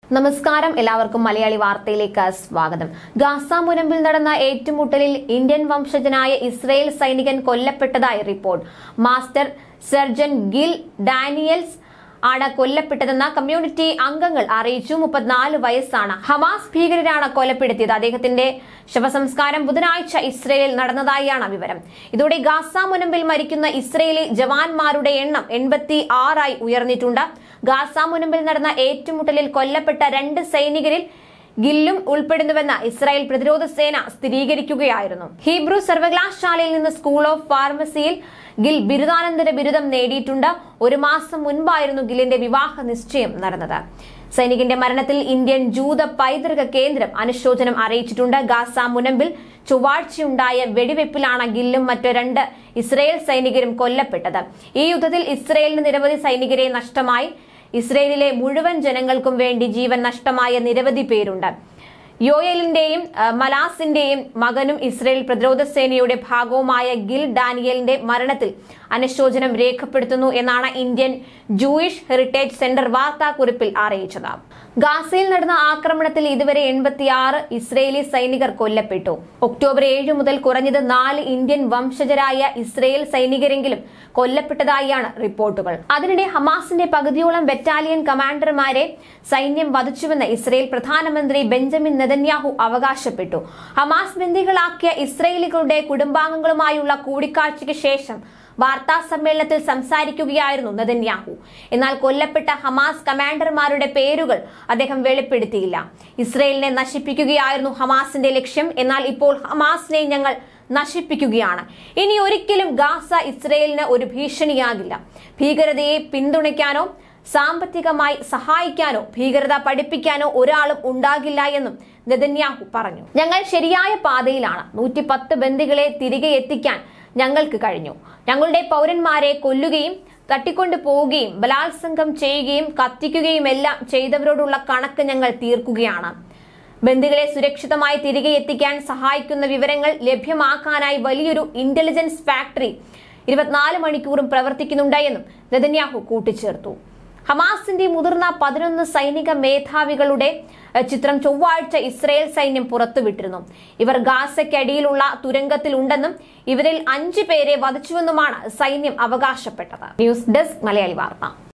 നമസ്കാരം എല്ലാവർക്കും മലയാളി വാർത്തയിലേക്ക് സ്വാഗതം ഗാസ മുനമ്പിൽ നടന്ന ഏറ്റുമുട്ടലിൽ ഇന്ത്യൻ വംശജനായ ഇസ്രയേൽ സൈനികൻ കൊല്ലപ്പെട്ടതായി report master sergeant Gil Daniels ആണ് കൊല്ലപ്പെട്ടതെന്ന് കമ്മ്യൂണിറ്റി അംഗങ്ങൾ അറിയിച്ചു മുപ്പത്തിനാല് വയസ്സാണ് ഹമാസ് ഭീകരരാണ് കൊലപ്പെടുത്തിയത് അദ്ദേഹത്തിന്റെ ശവസംസ്കാരം ബുധനാഴ്ച ഇസ്രയേലിൽ നടന്നതായാണ് വിവരം ഇതോടെ ഗാസ മുനമ്പിൽ മരിക്കുന്ന ഇസ്രയേലി ജവാന്മാരുടെ എണ്ണം എൺപത്തി ആറായി ഉയർന്നിട്ടുണ്ട് ഗാസ മുനമ്പിൽ നടന്ന ഏറ്റുമുട്ടലിൽ കൊല്ലപ്പെട്ട രണ്ട് സൈനികരിൽ ഗില്ലും ഉൾപ്പെടുന്നുവെന്ന് ഇസ്രായേൽ പ്രതിരോധ സേന സ്ഥിരീകരിക്കുകയായിരുന്നു ഹീബ്രു സർവകലാശാലയിൽ നിന്ന് സ്കൂൾ ഓഫ് ഫാർമസിയിൽ ഗിൽ ബിരുദാനന്തര ബിരുദം നേടിയിട്ടുണ്ട് ഒരു മാസം മുൻപായിരുന്നു ഗില്ലിന്റെ വിവാഹ നിശ്ചയം നടന്നത് സൈനികന്റെ മരണത്തിൽ ഇന്ത്യൻ ജൂത പൈതൃക കേന്ദ്രം അനുശോചനം അറിയിച്ചിട്ടുണ്ട് ഗാസ മുനമ്പിൽ ചൊവ്വാഴ്ചയുണ്ടായ വെടിവെപ്പിലാണ് ഗില്ലും മറ്റു രണ്ട് ഇസ്രയേൽ സൈനികരും കൊല്ലപ്പെട്ടത് ഈ യുദ്ധത്തിൽ ഇസ്രയേലിന് നിരവധി സൈനികരെ നഷ്ടമായി ഇസ്രയേലിലെ മുഴുവൻ ജനങ്ങൾക്കും വേണ്ടി ജീവൻ നഷ്ടമായ നിരവധി പേരുണ്ട് യോയലിന്റെയും അഹ്, മലാസിന്റെയും മകനും ഇസ്രയേൽ പ്രതിരോധ സേനയുടെ ഭാഗവുമായ ഗിൽ ഡാനിയലിന്റെ മരണത്തിൽ അനുശോചനം രേഖപ്പെടുത്തുന്നു എന്നാണ് ഇന്ത്യൻ ജൂയിഷ് ഹെറിറ്റേജ് സെന്റർ വാർത്താക്കുറിപ്പിൽ അറിയിച്ചത് ഗാസയിൽ നടന്ന ആക്രമണത്തിൽ ഇതുവരെ എൺപത്തിയാറ് ഇസ്രയേലി സൈനികർ കൊല്ലപ്പെട്ടു ഒക്ടോബർ ഏഴ് മുതൽ കുറഞ്ഞത് നാല് ഇന്ത്യൻ വംശജരായ ഇസ്രയേൽ സൈനികരെങ്കിലും കൊല്ലപ്പെട്ടതായാണ് റിപ്പോർട്ടുകൾ അതിനിടെ ഹമാസിന്റെ പകുതിയോളം ബറ്റാലിയൻ കമാൻഡർമാരെ സൈന്യം വധിച്ചുവെന്ന് ഇസ്രയേൽ പ്രധാനമന്ത്രി ബെഞ്ചമിൻ നെതന്യാഹു അവകാശപ്പെട്ടു ഹമാസ് ബന്ദികളാക്കിയ ഇസ്രയേലികളുടെ കുടുംബാംഗങ്ങളുമായുള്ള കൂടിക്കാഴ്ചയ്ക്ക് ശേഷം വാർത്താ സമ്മേളനത്തിൽ സംസാരിക്കുകയായിരുന്നു നെതന്യാഹു എന്നാൽ കൊല്ലപ്പെട്ട ഹമാസ് കമാൻഡർമാരുടെ പേരുകൾ അദ്ദേഹം വെളിപ്പെടുത്തിയില്ല ഇസ്രയേലിനെ നശിപ്പിക്കുകയായിരുന്നു ഹമാസിന്റെ ലക്ഷ്യം എന്നാൽ ഇപ്പോൾ ഹമാസിനെ ഞങ്ങൾ നശിപ്പിക്കുകയാണ് ഇനി ഒരിക്കലും ഗാസ ഇസ്രയേലിന് ഒരു ഭീഷണിയാകില്ല ഭീകരതയെ പിന്തുണയ്ക്കാനോ സാമ്പത്തികമായി സഹായിക്കാനോ ഭീകരത പഠിപ്പിക്കാനോ ഒരാളും ഉണ്ടാകില്ല എന്നും നെതന്യാഹു പറഞ്ഞു ഞങ്ങൾ ശരിയായ പാതയിലാണ് നൂറ്റി പത്ത് ബന്ദികളെ തിരികെ എത്തിക്കാൻ ഞങ്ങൾക്ക് കഴിഞ്ഞു ഞങ്ങളുടെ പൗരന്മാരെ കൊല്ലുകയും തട്ടിക്കൊണ്ടു പോവുകയും ബലാത്സംഗം ചെയ്യുകയും കത്തിക്കുകയും എല്ലാം ചെയ്തവരോടുള്ള കണക്ക് ഞങ്ങൾ തീർക്കുകയാണ് ബന്ദികളെ സുരക്ഷിതമായി തിരികെ എത്തിക്കാൻ സഹായിക്കുന്ന വിവരങ്ങൾ ലഭ്യമാക്കാനായി വലിയൊരു ഇന്റലിജൻസ് ഫാക്ടറി ഇരുപത്തിനാല് മണിക്കൂറും പ്രവർത്തിക്കുന്നുണ്ട് എന്നും നെതന്യാഹു കൂട്ടിച്ചേർത്തു ഹമാസിന്റെ മുതിർന്ന പതിനൊന്ന് സൈനിക മേധാവികളുടെ എഹ്, ചിത്രം ചൊവ്വാഴ്ച ഇസ്രയേൽ സൈന്യം പുറത്തുവിട്ടിരുന്നു ഇവർ ഗാസയ്ക്കടിയിലുള്ള തുരങ്കത്തിൽ ഉണ്ടെന്നും ഇവരിൽ അഞ്ചു പേരെ വധിച്ചുവെന്നുമാണ് സൈന്യം അവകാശപ്പെട്ടത് ന്യൂസ് ഡെസ്ക് മലയാളി വാർത്ത